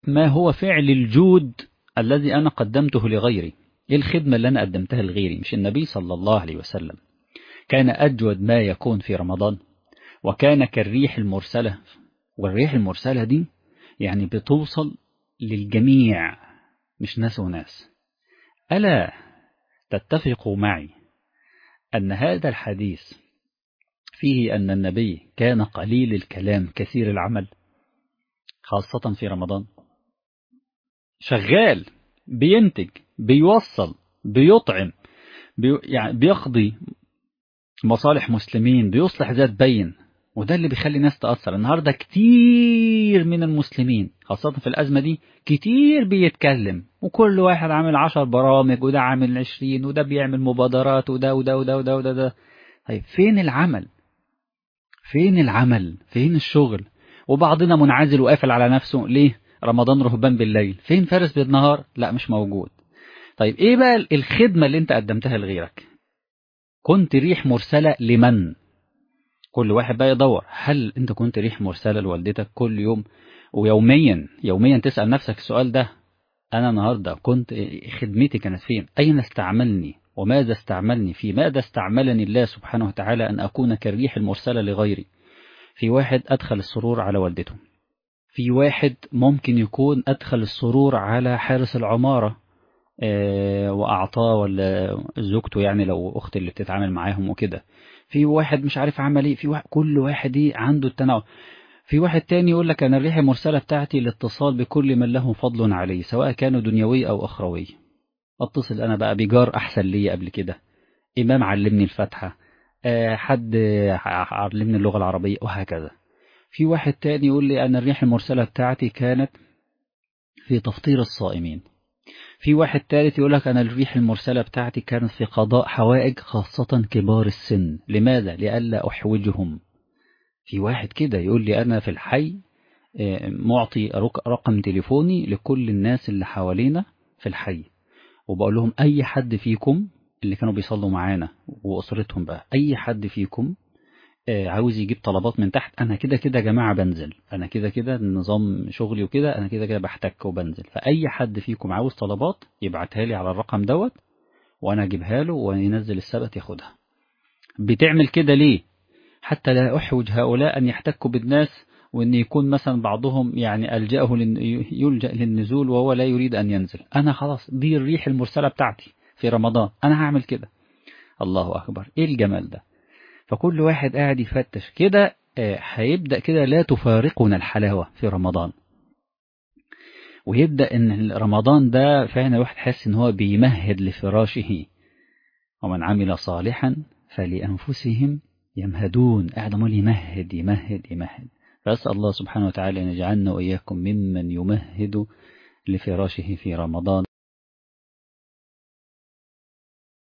ما هو فعل الجود الذي أنا قدمته لغيري إيه الخدمة اللي أنا قدمتها لغيري مش النبي صلى الله عليه وسلم كان أجود ما يكون في رمضان وكان كالريح المرسلة والريح المرسلة دي يعني بتوصل للجميع مش ناس وناس ألا تتفقوا معي أن هذا الحديث فيه أن النبي كان قليل الكلام كثير العمل خاصة في رمضان شغال بينتج بيوصل بيطعم بي يعني بيقضي مصالح مسلمين بيصلح ذات بين وده اللي بيخلي الناس تأثر النهاردة كتير من المسلمين خاصة في الأزمة دي كتير بيتكلم وكل واحد عامل عشر برامج وده عامل عشرين وده بيعمل مبادرات وده وده وده وده وده, وده. طيب فين العمل فين العمل فين الشغل وبعضنا منعزل وقافل على نفسه ليه رمضان رهبان بالليل فين فارس بالنهار لا مش موجود طيب ايه بقى الخدمة اللي انت قدمتها لغيرك كنت ريح مرسلة لمن كل واحد بقى يدور هل انت كنت ريح مرسلة لوالدتك كل يوم ويوميا يوميا تسأل نفسك السؤال ده انا النهاردة كنت خدمتي كانت فين اين استعملني وماذا استعملني في ماذا استعملني الله سبحانه وتعالى أن أكون كالريح المرسلة لغيري في واحد أدخل السرور على والدته في واحد ممكن يكون أدخل السرور على حارس العمارة وأعطاه ولا زوجته يعني لو أخت اللي بتتعامل معاهم وكده في واحد مش عارف عمل ايه في واحد كل واحد عنده التنوع في واحد تاني يقول لك أنا الريح المرسلة بتاعتي الاتصال بكل من له فضل علي سواء كانوا دنيوي أو أخروي اتصل انا بقى بجار احسن لي قبل كده امام علمني الفاتحه أه حد علمني اللغه العربيه وهكذا في واحد تاني يقول لي انا الريح المرسله بتاعتي كانت في تفطير الصائمين في واحد تالت يقول لك انا الريح المرسله بتاعتي كانت في قضاء حوائج خاصه كبار السن لماذا لئلا احوجهم في واحد كده يقول لي انا في الحي معطي رقم تليفوني لكل الناس اللي حوالينا في الحي وبقول لهم أي حد فيكم اللي كانوا بيصلوا معانا وأسرتهم بقى أي حد فيكم عاوز يجيب طلبات من تحت أنا كده كده يا جماعة بنزل أنا كده كده نظام شغلي وكده أنا كده كده بحتك وبنزل فأي حد فيكم عاوز طلبات يبعتها لي على الرقم دوت وأنا أجيبها له وينزل السبت ياخدها بتعمل كده ليه حتى لا أحوج هؤلاء أن يحتكوا بالناس وأن يكون مثلا بعضهم يعني ألجأه يلجأ للنزول وهو لا يريد أن ينزل أنا خلاص دي الريح المرسلة بتاعتي في رمضان أنا هعمل كده الله أكبر إيه الجمال ده فكل واحد قاعد يفتش كده هيبدأ كده لا تفارقنا الحلاوة في رمضان ويبدأ ان رمضان ده فعلا الواحد حاسس ان هو بيمهد لفراشه ومن عمل صالحا فلأنفسهم يمهدون قاعد عمال يمهد يمهد يمهد فأسأل الله سبحانه وتعالى أن يجعلنا وإياكم ممن يمهد لفراشه في رمضان